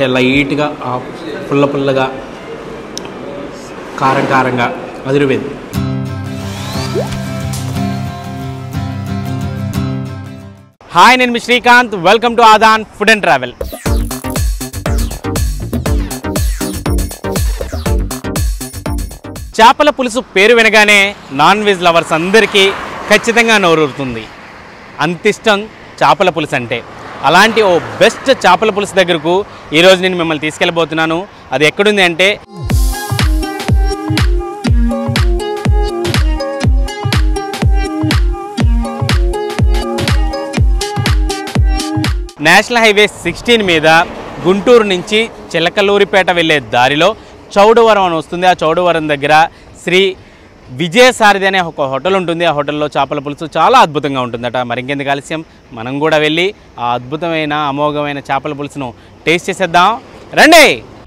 అంటే లైట్గా ఆ పుల్ల పుల్లగా కారం కారంగా అదిరిపోయింది హాయ్ నేను మీ Srikanth welcome to Aadhan food and travel చేపల పులుసు పేరు వినగానే నాన్ వెజ్ లవర్స్ అందరికీ ఖచ్చితంగా నోరూరుతుంది అంత ఇష్టం చేపల పులుసు అంటే అలాంటి ఓ బెస్ట్ చేపల పులుసు దగ్గరకు ఈరోజు నేను మిమ్మల్ని తీసుకెళ్ళబోతున్నాను అది ఎక్కడుంది అంటే నేషనల్ హైవే సిక్స్టీన్ మీద గుంటూరు నుంచి చిలకలూరిపేట వెళ్ళే దారిలో చౌడవరం అని వస్తుంది ఆ చౌడవరం దగ్గర శ్రీ విజయసారథి అనే ఒక హోటల్ ఉంటుంది ఆ హోటల్లో చేపల పులుసు చాలా అద్భుతంగా ఉంటుందట మరింకెందుకు ఆలస్యం మనం కూడా వెళ్ళి ఆ అద్భుతమైన అమోఘమైన చేపల పులుసును టేస్ట్ చేసేద్దాం రండి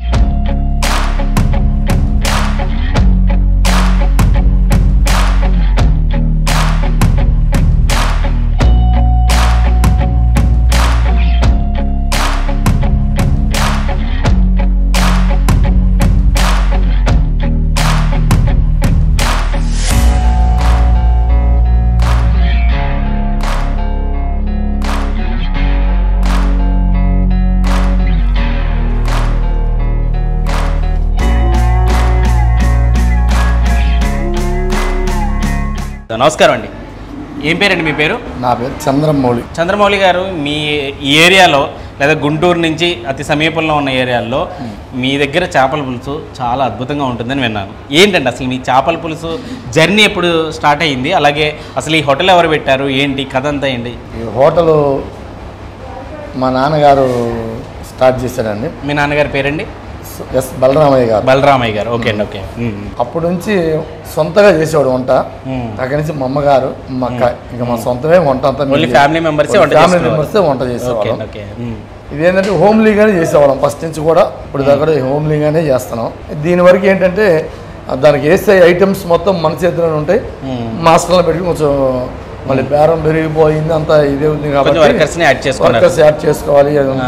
నమస్కారం అండి ఏం పేరండి మీ పేరు నా పేరు చంద్రమౌళి చంద్రమౌళి గారు మీ ఈ ఏరియాలో లేదా గుంటూరు నుంచి అతి సమీపంలో ఉన్న ఏరియాల్లో మీ దగ్గర చేపల పులుసు చాలా అద్భుతంగా ఉంటుందని విన్నాను ఏంటండి అసలు మీ చేపల పులుసు జర్నీ ఎప్పుడు స్టార్ట్ అయ్యింది అలాగే అసలు ఈ హోటల్ ఎవరు పెట్టారు ఏంటి కథ అంతా ఏంటి ఈ హోటలు మా నాన్నగారు స్టార్ట్ చేశాడండి మీ నాన్నగారి పేరండి ఎస్ బలరామయ్య గారు బలరామయ్య గారు ఓకే అండి ఓకే ఉమ్. అప్పటి నుంచి సొంతగా చేసేవాడు వంట ఉమ్. అక్కడి నుంచి మా అమ్మగారు మా అక్క ఇంకా మా సొంతమే వంట అంతా ఓన్లీ ఫ్యామిలీ మెంబర్సే వంట ఫ్యామిలీ చేసుకునేవారు. మెంబర్సే వంట ఓకే చేసేవాళ్ళం ఓకే ఉమ్. ఇదేంటంటే హోమ్లీగానే చేసేవాళ్ళం ఫస్ట్ నుంచి కూడా ఇప్పుడు దగ్గర హోమ్లీగానే చేస్తున్నాం దీని వరకు ఏంటంటే దానికి వేసే ఐటమ్స్ మొత్తం మన చేతిలోనే ఉంటాయి ఉమ్. మాస్టర్లో పెట్టి కొంచెం మళ్ళీ బేరం పెరిగిపోయింది అంతా ఇదే ఉంది కొంచెం కాబట్టి వర్కర్స్ని యాడ్ చేసుకున్నారు వర్కర్స్ యాడ్ చేసుకోవాలి అది ఉంది. ఆ.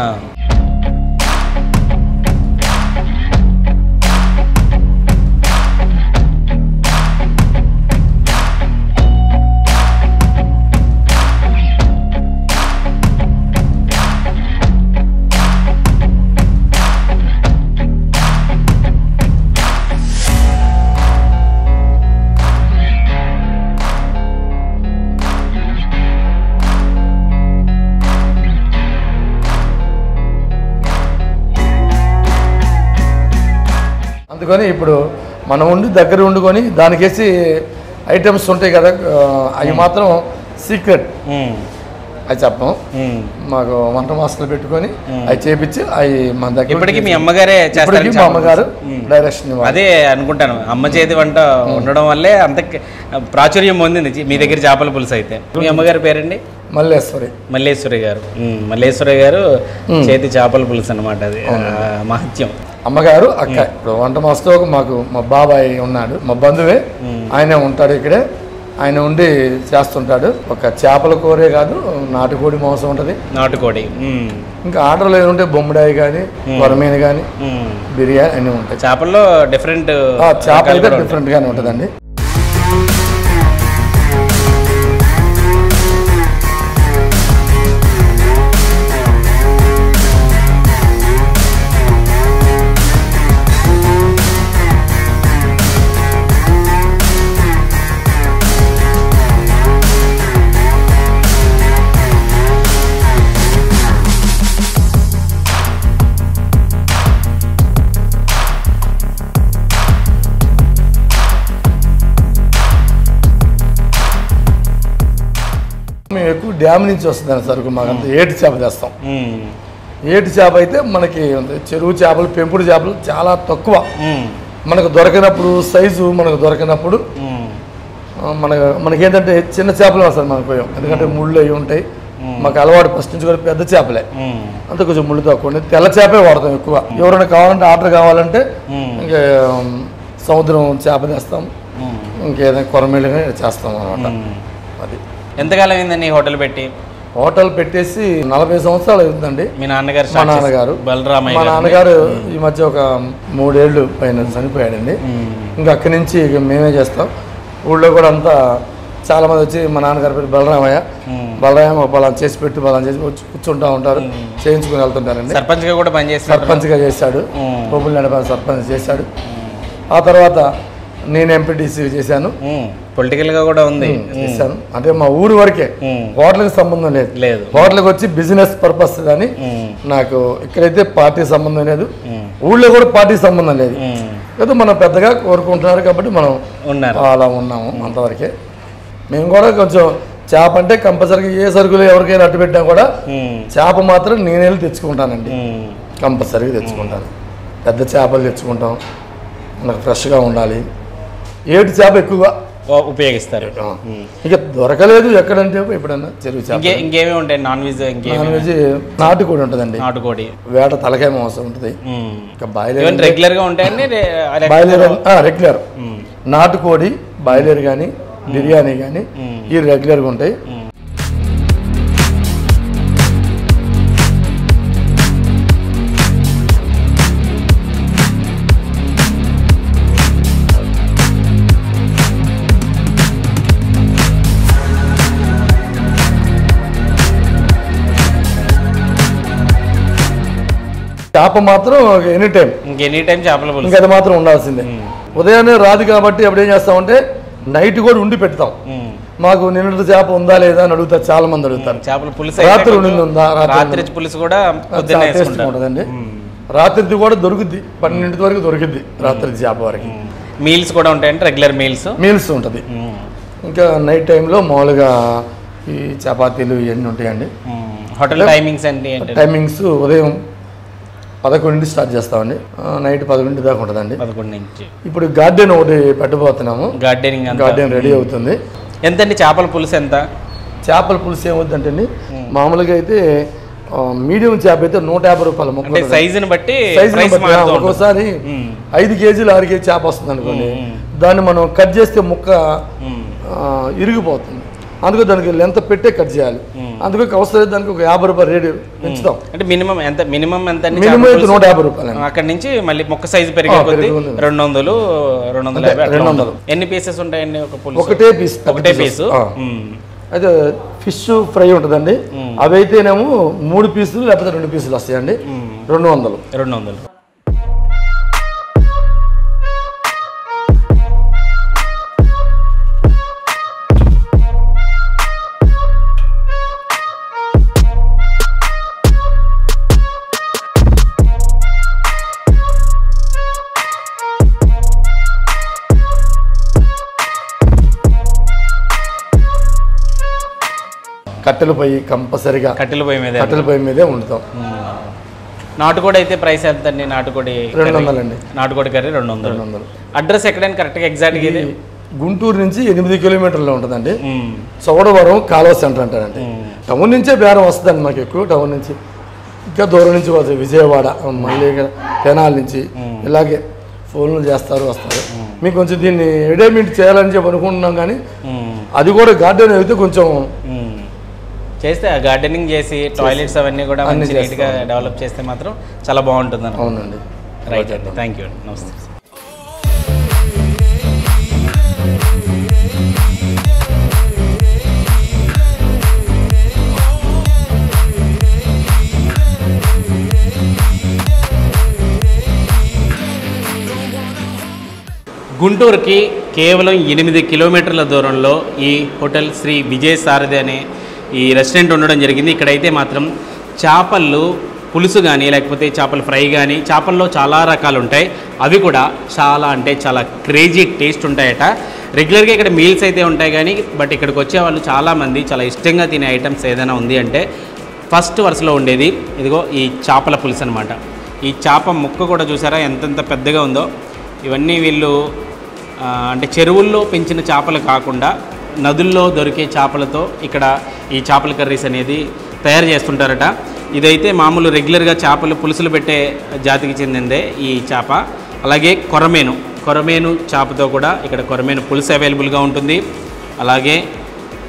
అందుకని ఇప్పుడు మనం ఉండి దగ్గర వండుకొని దానికేసి ఐటమ్స్ ఉంటాయి కదా ఆ, అవి మాత్రం సీక్రెట్ ఉమ్. అవి చెప్పం ఉమ్. మాకు వంట మాస్టర్లు పెట్టుకొని అవి చేపించి అవి మన దగ్గర ఇప్పటికీ మీ అమ్మగారే చేస్తారు ఇప్పటికీ మా అమ్మగారు డైరెక్షన్ ఇవ్వాలి అదే అనుకుంటాను అమ్మ చేతి వంట ఉండడం వల్లే అంత క- ప్రాచుర్యం పొందింది చి- మీ దగ్గర చేపల పులుసు అయితే మీ అమ్మగారి పేరండి మల్లేశ్వరి మల్లేశ్వరి గారు ఉమ్, మల్లేశ్వరి గారు చేతి చేపల పులుసు అనమాట అది ఆ, మహత్యం అమ్మగారు అక్క ఇప్పుడు వంట మాస్టర్ మాకు మా బాబాయ్ ఉన్నాడు మా బంధువే ఆయనే ఉంటాడు ఇక్కడే ఆయన ఉండి చేస్తుంటాడు ఒక చేపల కూరే కాదు నాటుకోడి మాంసం ఉంటుంది నాటుకోడి ఉమ్, ఇంకా ఆర్డర్లు ఏముంటే బొమ్మడాయి కానీ కొరమీన కానీ ఉమ్. బిర్యానీ అన్నీ ఉంటాయి చేపల్లో డిఫరెంట్ ఆ, చేప అయితే డిఫరెంట్ గానే ఉంటుందండి మేము ఎక్కువ డ్యామ్ నుంచి వస్తుందని సరుకు మాకంతా ఏటి చేప తెస్తాం ఉమ్, ఏటి చేప అయితే మనకి చెరువు చేపలు పెంపుడు చేపలు చాలా తక్కువ ఉమ్, మనకు దొరకనప్పుడు సైజు మనకు దొరకనప్పుడు ఉమ్, ఆ, మన మనకేంటంటే చిన్న చేపలు వస్తుంది మనకు పోయాం ఎందుకంటే ముళ్ళు అవి ఉంటాయి మాకు అలవాటు ఫస్ట్ నుంచి కూడా పెద్ద చేపలే ఉమ్, అంత కొంచెం ముళ్ళు తక్కువ ఉండే తెల్ల చేపే వాడతాం ఎక్కువ ఎవరైనా కావాలంటే ఆర్డర్ కావాలంటే ఉమ్, ఇంకా ఉమ్, సముద్రం చేప తెస్తాం ఉమ్, ఇంకేదైనా కొరమేళ్ళుగా చేస్తాం అనమాట ఉమ్. అది ఎంతకాలం అయిందండి ఈ హోటల్ పెట్టి హోటల్ పెట్టేసి నలభై సంవత్సరాలు అవుతుందండి మీ నాన్నగారు మా start చేశారు. నాన్నగారు బలరామయ్య మా గారు. నాన్నగారు ఈ మధ్య ఒక మూడేళ్ళు పైన చనిపోయాడండి మ్మ్. ఇంకా అక్కడి నుంచి ఇక మేమే చేస్తాం ఊళ్ళో కూడా అంతా చాలా మంది వచ్చి మా నాన్నగారి పేరు బలరామయ్య మ్మ్. బలరామ బలం చేసి పెట్టి బలం చేసి వచ్చి కూర్చుంటా ఉంటారు చేయించుకుని వెళ్తుంటారండి సర్పంచ్గా కూడా పనిచేస్తారు సర్పంచ్గా చేశాడు మ్మ్. బొబ్బులు నడప సర్పంచ్ చేశాడు ఆ తర్వాత నేను ఎంపీటీసీ చేశాను పొలిటికల్గా కూడా ఉంది చేశాను అంటే మా ఊరు వరకే మ్మ్. హోటల్కి సంబంధం లేదు లేదు హోటల్కి వచ్చి బిజినెస్ పర్పస్ కానీ మ్మ్. నాకు ఇక్కడైతే పార్టీ సంబంధం లేదు మ్మ్. ఊళ్ళో కూడా పార్టీ సంబంధం లేదు మ్మ్. ఏదో మనం పెద్దగా కోరుకుంటున్నారు కాబట్టి మనం ఉన్నారు అలా ఉన్నాము అంతవరకే మేము కూడా కొంచెం చేప అంటే కంపల్సరీగా ఏ సరుకులు ఎవరికైనా అట్టు పెట్టినా కూడా మ్మ్. చేప మాత్రం నేనే వెళ్ళి తెచ్చుకుంటానండి మ్మ్. కంపల్సరీగా తెచ్చుకుంటాను పెద్ద చేపలు తెచ్చుకుంటాం మనకు ఫ్రెష్గా ఉండాలి ఏడు చేప ఎక్కువగా ఓ, ఉపయోగిస్తారు ఆ. ఇక దొరకలేదు ఎక్కడంటే ఎప్పుడన్నా చెరువు చేప ఇంకే ఇంకేమీ ఉంటాయి నాన్ వెజ్ ఇంకేమి నాన్ వెజ్ నాటుకోడి ఉంటుందండి నాటుకోడి వేట తలకాయ మాంసం ఉంటుంది ఇంకా బాయిలర్ ఈవెన్ రెగ్యులర్గా ఉంటాయండి రే- అదే- బాయిలర్ రెగ్యులర్ మ్మ్. నాటుకోడి బాయిలర్ కానీ బిర్యానీ కానీ మ్మ్. ఇవి రెగ్యులర్గా ఉంటాయి మ్మ్. చేప మాత్రం ఎనీ టైం ఇంక ఎనీ టైం చేపల పులుసు ఇంకా అది మాత్రం ఉండాల్సిందే మ్మ్. ఉదయాన్నే రాదు కాబట్టి అప్పుడు ఏం చేస్తామంటే నైట్ కూడా ఉండి పెడతాం మ్మ్. మాకు నిన్నటి చేప ఉందా లేదా అని అడుగుతారు చాలా మంది అడుగుతారు చేపల పులుసు రాత్రి అయితే ఉండింది ఉందా? రాత్రి రాత్రి పులుసు కూడా పొద్దున్నే చాలా టేస్ట్గా వేసుకుంటారు ఉంటుందండి రాత్రిది కూడా దొరుకుద్ది పన్నెండింటి వరకు దొరికిద్ది రాత్రి చేప వరకు మీల్స్ కూడా ఉంటాయంటే రెగ్యులర్ మీల్స్ మీల్స్ ఉంటుంది ఇంకా నైట్ టైంలో మామూలుగా ఈ చపాతీలు ఇవన్నీ ఉంటాయండి హోటల్ టైమింగ్స్ అండి ఏంటంటే టైమింగ్స్ ఉదయం పదకొండింటి స్టార్ట్ చేస్తామండి ఆ, నైట్ పదకొండింటి దాకా ఉంటుందండి పదకొండు నుంచి ఇప్పుడు గార్డెన్ ఒకటి పెట్టబోతున్నాము గార్డెనింగ్ అంతా గార్డెన్ రెడీ అవుతుంది ఎంతండి చేపల పులుసు ఎంత చేపల పులుసు ఏమవుతుందంటే అండి మామూలుగా అయితే ఆ, మీడియం చేప అయితే నూట యాభై రూపాయల అంటే ముక్క సైజుని బట్టి సైజు ప్రైస్ మారుతూ ఉంటుంది. ఒక్కోసారి మ్మ్. ఐదు కేజీలు ఆరు కేజీ చేప వస్తుంది అనుకోండి మ్మ్. దాన్ని మనం కట్ చేస్తే ముక్క మ్మ్. ఆ, ఇరిగిపోతుంది అందుకే దానికి లెంత్ పెట్టే కట్ చేయాలి మ్మ్. అందుకే అవసరం దానికి ఒక యాభై రూపాయలు రేటు పెంచుతాం అంటే మినిమం ఎంత మినిమం ఎంత అండి మినిమం చేపల అయితే పులుసు? నూట యాభై రూపాయలు అండి అక్కడ నుంచి మళ్ళీ మొక్క సైజు పెరిగే ఆ, కొద్దీ పెరిగి ఉంది. రెండు వందలు రెండు వందల అంతే, యాభై అట్లా రెండు ఉంటుంది. వందలు. ఎన్ని పీసెస్ ఉంటాయండి ఒక పులుసు ఒకటే పీస్ ఒకటే పీసు అయితే ఫిష్ ఫ్రై ఉంటుందండి మ్మ్. అవి అయితేనేమో మూడు పీసులు లేకపోతే రెండు పీసులు వస్తాయండి రెండు వందలు రెండు వందలు కట్టెల పొయ్యి కంపల్సరిగా కట్టెల పొయ్యి మీద కట్టెల పొయ్యి మీదే వండుతాం నాటుకోడి అయితే ప్రైస్ ఎంత అండి నాటుకోడి రెండు కర్రీ? వందలండి నాటుకోడి కర్రీ రెండు వందలు రెండు వందలు అడ్రస్ ఎక్కడైనా కరెక్ట్గా ఎగ్జాక్ట్గా ఇది గుంటూరు నుంచి ఎనిమిది కిలోమీటర్లు ఉంటుందండి మ్మ్. చౌడవరం కాలువ సెంటర్ అంటారండి మ్మ్. టౌన్ నుంచే బేరం వస్తుందండి మాకు ఎక్కువ టౌన్ నుంచి ఇంకా దూరం నుంచి వస్తుంది విజయవాడ మళ్ళీ ఇక్కడ తెనాల నుంచి ఇలాగే ఫోన్లు చేస్తారు వస్తారు మీకు కొంచెం దీన్ని ఎడేమెంట్ చేయాలని చెప్పి అనుకుంటున్నాం కానీ మ్మ్. అది కూడా గార్డెన్ అయితే కొంచెం మ్మ్. చేస్తే గార్డెనింగ్ చేసి టాయిలెట్స్ అవన్నీ కూడా అన్ని మంచి నీట్గా డెవలప్ చేస్తే మాత్రం చాలా బాగుంటుంది అన్నమాట అవునండి రైట్ అండి థ్యాంక్ యూ అండి నమస్తే గుంటూరుకి కేవలం ఎనిమిది కిలోమీటర్ల దూరంలో ఈ హోటల్ శ్రీ విజయ్ సారథి అనే ఈ రెస్టారెంట్ ఉండడం జరిగింది ఇక్కడైతే మాత్రం చేపలు పులుసు కానీ లేకపోతే చేపల ఫ్రై కానీ చేపల్లో చాలా రకాలు ఉంటాయి అవి కూడా చాలా అంటే చాలా క్రేజీ టేస్ట్ ఉంటాయట రెగ్యులర్గా ఇక్కడ మీల్స్ అయితే ఉంటాయి కానీ బట్ ఇక్కడికి వచ్చే వాళ్ళు చాలామంది చాలా ఇష్టంగా తినే ఐటమ్స్ ఏదైనా ఉంది అంటే ఫస్ట్ వరుసలో ఉండేది ఇదిగో ఈ చేపల పులుసు అనమాట ఈ చేప ముక్క కూడా చూసారా ఎంతెంత పెద్దగా ఉందో ఇవన్నీ వీళ్ళు ఆ, అంటే చెరువుల్లో పెంచిన చేపలు కాకుండా నదుల్లో దొరికే చేపలతో ఇక్కడ ఈ చేపల కర్రీస్ అనేది తయారు చేస్తుంటారట ఇదైతే మామూలు రెగ్యులర్గా చేపలు పులుసులు పెట్టే జాతికి చెందిందే ఈ చేప అలాగే కొరమేను కొరమేను చేపతో కూడా ఇక్కడ కొరమేను పులుసు అవైలబుల్గా ఉంటుంది అలాగే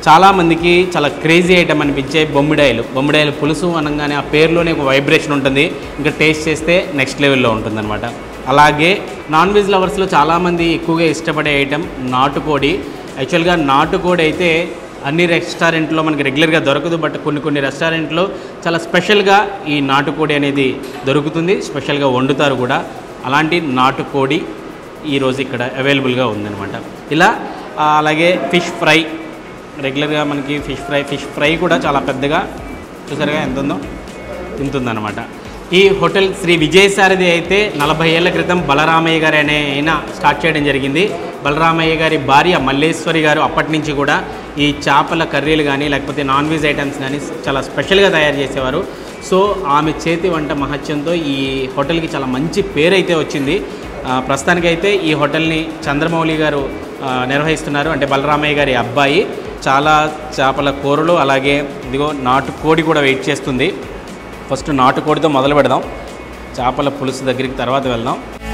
చాలామందికి చాలా క్రేజీ ఐటమ్ అనిపించే బొమ్మిడాయిలు బొమ్మిడాయిలు పులుసు అనగానే ఆ పేరులోనే ఒక వైబ్రేషన్ ఉంటుంది ఇంకా టేస్ట్ చేస్తే నెక్స్ట్ లెవెల్లో ఉంటుందన్నమాట అలాగే నాన్ వెజ్ లవర్స్లో చాలామంది ఎక్కువగా ఇష్టపడే ఐటెం నాటుకోడి యాక్చువల్గా నాటుకోడి అయితే అన్ని రెస్టారెంట్లో మనకి రెగ్యులర్గా దొరకదు బట్ కొన్ని కొన్ని రెస్టారెంట్లో చాలా స్పెషల్గా ఈ నాటుకోడి అనేది దొరుకుతుంది స్పెషల్గా వండుతారు కూడా అలాంటి నాటుకోడి ఈరోజు ఇక్కడ అవైలబుల్గా ఉందన్నమాట ఇలా ఆ, అలాగే ఫిష్ ఫ్రై రెగ్యులర్గా మనకి ఫిష్ ఫ్రై ఫిష్ ఫ్రై కూడా చాలా పెద్దగా చూసారుగా ఎంత ఉందో ఇంత ఉందన్నమాట ఈ హోటల్ శ్రీ విజయసారథి అయితే నలభై ఏళ్ల క్రితం బలరామయ్య గారు అనే ఆయన స్టార్ట్ చేయడం జరిగింది బలరామయ్య గారి భార్య మల్లేశ్వరి గారు అప్పటి నుంచి కూడా ఈ చేపల కర్రీలు కానీ లేకపోతే నాన్ వెజ్ ఐటమ్స్ కానీ చాలా స్పెషల్గా తయారు చేసేవారు సో ఆమె చేతి వంట మహత్యంతో ఈ హోటల్కి చాలా మంచి పేరు అయితే వచ్చింది ఆ, ప్రస్తుతానికైతే ఈ హోటల్ని చంద్రమౌళి గారు ఆ, నిర్వహిస్తున్నారు అంటే బలరామయ్య గారి అబ్బాయి చాలా చేపల కూరలు అలాగే ఇదిగో నాటుకోడి కూడా వెయిట్ చేస్తుంది ఫస్ట్ నాటుకోడితో మొదలు పెడదాం చేపల పులుసు దగ్గరికి తర్వాత వెళ్దాం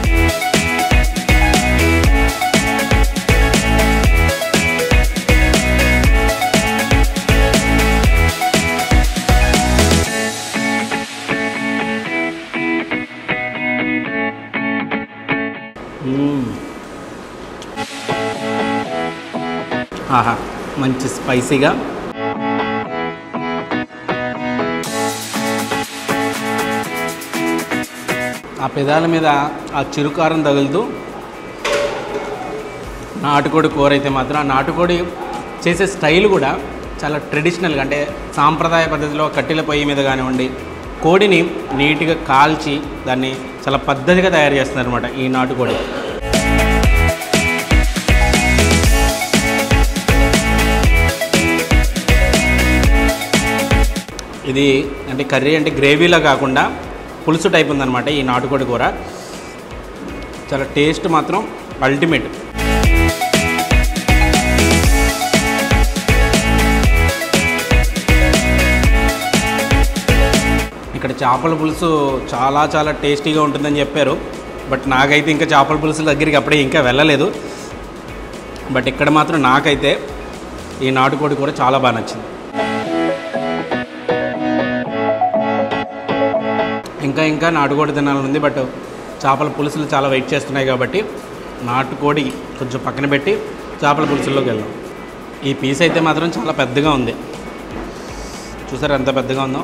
మ్మ్. ఆహా మంచి స్పైసీగా ఆ పెదాల మీద ఆ చిరుకారం తగులుతూ నాటుకోడి కూర అయితే మాత్రం ఆ నాటుకోడి చేసే స్టైల్ కూడా చాలా ట్రెడిషనల్గా అంటే సాంప్రదాయ పద్ధతిలో కట్టెల పొయ్యి మీద కానివ్వండి కోడిని నీట్గా కాల్చి దాన్ని చాలా పద్ధతిగా తయారు చేస్తున్నారు అనమాట ఈ నాటుకోడి ఇది అంటే కర్రీ అంటే గ్రేవీలా కాకుండా పులుసు టైప్ ఉందన్నమాట ఈ నాటుకోడి కూర చాలా టేస్ట్ మాత్రం అల్టిమేట్ ఇక్కడ చేపల పులుసు చాలా చాలా టేస్టీగా ఉంటుందని చెప్పారు బట్ నాకైతే ఇంకా చేపల పులుసు దగ్గరికి అప్పుడే ఇంకా వెళ్ళలేదు బట్ ఇక్కడ మాత్రం నాకైతే ఈ నాటుకోడి కూర చాలా బాగా నచ్చింది ఇంకా ఇంకా నాటుకోడి తినాలని ఉంది బట్ చేపల పులుసులు చాలా వెయిట్ చేస్తున్నాయి కాబట్టి నాటుకోడి కొంచెం పక్కన పెట్టి చేపల పులుసుల్లోకి వెళ్దాం ఈ పీస్ అయితే మాత్రం చాలా పెద్దగా ఉంది చూసారా ఎంత పెద్దగా ఉందో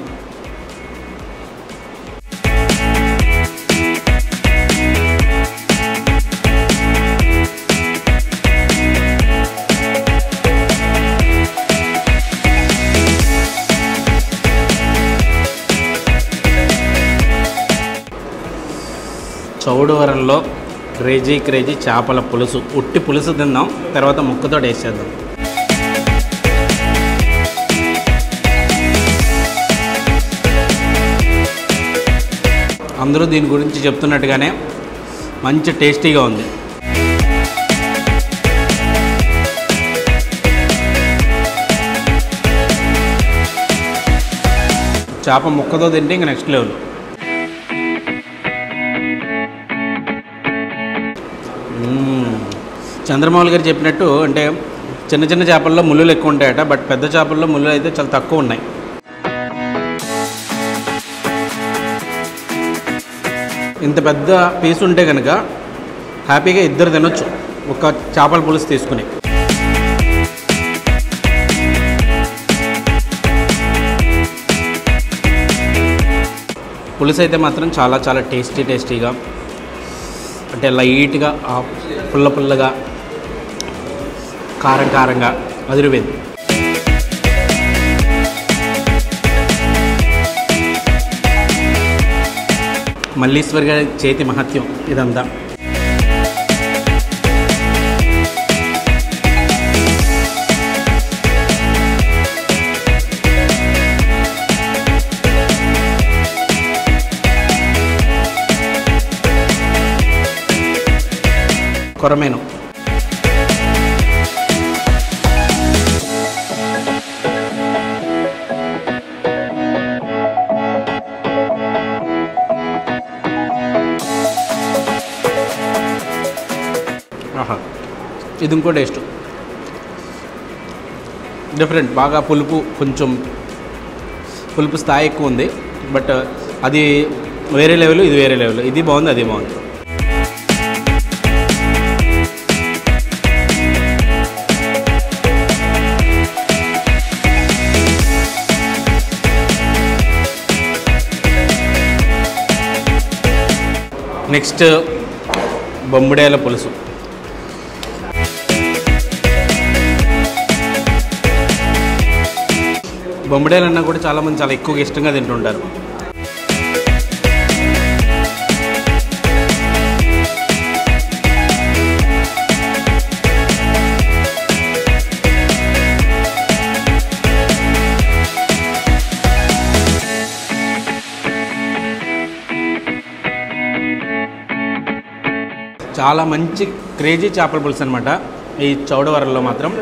చౌడవరంలో క్రేజీ క్రేజీ చేపల పులుసు ఉట్టి పులుసు తిందాం తర్వాత ముక్కతో టేస్ట్ చేద్దాం అందరూ దీని గురించి చెప్తున్నట్టుగానే మంచి టేస్టీగా ఉంది చేప ముక్కతో తింటే ఇంక నెక్స్ట్ లెవెల్ మ్మ్. చంద్రమౌళి గారు చెప్పినట్టు అంటే చిన్న చిన్న చేపల్లో ముళ్ళులు ఎక్కువ ఉంటాయట బట్ పెద్ద చేపల్లో ముళ్ళులు అయితే చాలా తక్కువ ఉన్నాయి ఇంత పెద్ద పీస్ ఉంటే కనుక హ్యాపీగా ఇద్దరు తినొచ్చు ఒక చేపల పులుసు తీసుకుని పులుసు అయితే మాత్రం చాలా చాలా టేస్టీ టేస్టీగా అంటే లైట్గా ఆ పుల్ల పుల్లగా కారం కారంగా అదిరిపోయింది మల్లీశ్వర్ గారి చేతి మహత్యం ఇదంతా కొరమేను ఆహా ఇది ఇంకో టేస్ట్ డిఫరెంట్ బాగా పులుపు కొంచెం పులుపు స్థాయి ఎక్కువ ఉంది బట్ అది వేరే లెవెల్ ఇది వేరే లెవెల్ ఇది బాగుంది అది బాగుంది నెక్స్ట్ బొమ్మిడేల పులుసు బొమ్మిడేలు అన్నా కూడా చాలామంది చాలా ఎక్కువగా ఇష్టంగా తింటుంటారు చాలా మంచి క్రేజీ చేపల పులుసు అనమాట ఈ చౌడవరంలో మాత్రం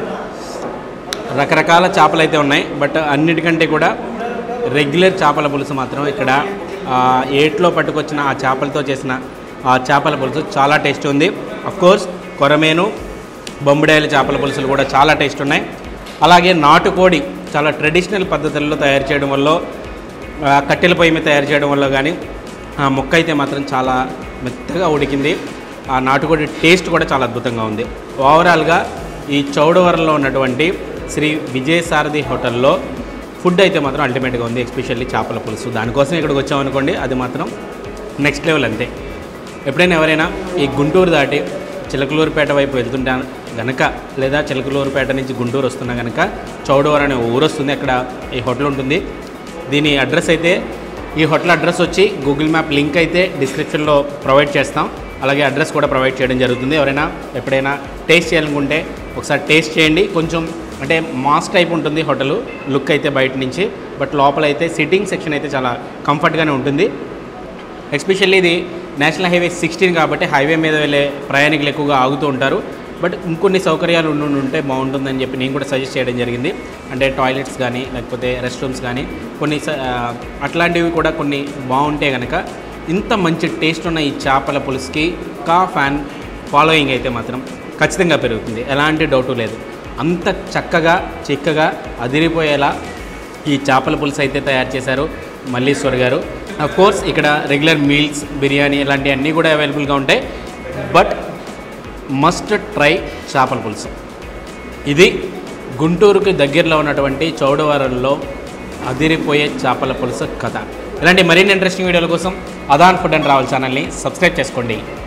రకరకాల చేపలు అయితే ఉన్నాయి బట్ అన్నిటికంటే కూడా రెగ్యులర్ చేపల పులుసు మాత్రం ఇక్కడ ఆ, ఏట్లో పట్టుకొచ్చిన ఆ చేపలతో చేసిన ఆ చేపల పులుసు చాలా టేస్ట్ ఉంది కోర్స్ కొరమేను బొమ్మిడాయల చేపల పులుసులు కూడా చాలా టేస్ట్ ఉన్నాయి అలాగే నాటుకోడి చాలా ట్రెడిషనల్ పద్ధతుల్లో తయారు చేయడం వల్ల ఆ, కట్టెల పొయ్యి మీద తయారు చేయడం వల్ల కానీ ఆ ముక్క అయితే మాత్రం చాలా మెత్తగా ఉడికింది ఆ నాటుకోడి టేస్ట్ కూడా చాలా అద్భుతంగా ఉంది ఓవరాల్గా ఈ చౌడవరంలో ఉన్నటువంటి శ్రీ విజయసారథి హోటల్లో ఫుడ్ అయితే మాత్రం అల్టిమేట్గా ఉంది ఎస్పెషల్లీ చేపల పులుసు దానికోసం ఇక్కడికి వచ్చామనుకోండి అది మాత్రం నెక్స్ట్ లెవెల్ అంతే ఎప్పుడైనా ఎవరైనా ఈ గుంటూరు దాటి చిలకలూరుపేట వైపు వెళ్తుంటా గనక లేదా చిలకలూరుపేట నుంచి గుంటూరు వస్తున్నా గనక చౌడవరం అనే ఊరు వస్తుంది అక్కడ ఈ హోటల్ ఉంటుంది దీని అడ్రస్ అయితే ఈ హోటల్ అడ్రస్ వచ్చి గూగుల్ మ్యాప్ లింక్ అయితే డిస్క్రిప్షన్లో ప్రొవైడ్ చేస్తాం అలాగే అడ్రస్ కూడా ప్రొవైడ్ చేయడం జరుగుతుంది ఎవరైనా ఎప్పుడైనా టేస్ట్ చేయాలనుకుంటే ఒకసారి టేస్ట్ చేయండి కొంచెం అంటే మాస్ టైప్ ఉంటుంది హోటల్ లుక్ అయితే బయట నుంచి బట్ లోపల అయితే సిట్టింగ్ సెక్షన్ అయితే చాలా కంఫర్ట్గానే ఉంటుంది ఎస్పెషల్లీ ఇది నేషనల్ హైవే సిక్స్టీన్ కాబట్టి హైవే మీద వెళ్ళే ప్రయాణికులు ఎక్కువగా ఆగుతూ ఉంటారు బట్ ఇంకొన్ని సౌకర్యాలు ఉండి ఉంటే బాగుంటుందని చెప్పి నేను కూడా సజెస్ట్ చేయడం జరిగింది అంటే టాయిలెట్స్ కానీ లేకపోతే రెస్ట్ రూమ్స్ కానీ కొన్ని స- ఆ, అట్లాంటివి కూడా కొన్ని బాగుంటే కనుక ఇంత మంచి టేస్ట్ ఉన్న ఈ చేపల పులుసుకి కా ఫ్యాన్ ఫాలోయింగ్ అయితే మాత్రం ఖచ్చితంగా పెరుగుతుంది ఎలాంటి డౌటు లేదు అంత చక్కగా చిక్కగా అదిరిపోయేలా ఈ చేపల పులుసు అయితే తయారు చేశారు మల్లీశ్వర్ గారు అఫ్ కోర్స్ ఇక్కడ రెగ్యులర్ మీల్స్ బిర్యానీ ఇలాంటివన్నీ కూడా అవైలబుల్గా ఉంటాయి బట్ మస్ట్ ట్రై చేపల పులుసు ఇది గుంటూరుకి దగ్గరలో ఉన్నటువంటి చౌడవరంలో అదిరిపోయే చేపల పులుసు కథ ఇలాంటి మరిన్ని ఇంట్రెస్టింగ్ వీడియోల కోసం అదాన్ ఫుడ్ అండ్ ట్రావెల్ ఛానల్ని సబ్స్క్రైబ్ చేసుకోండి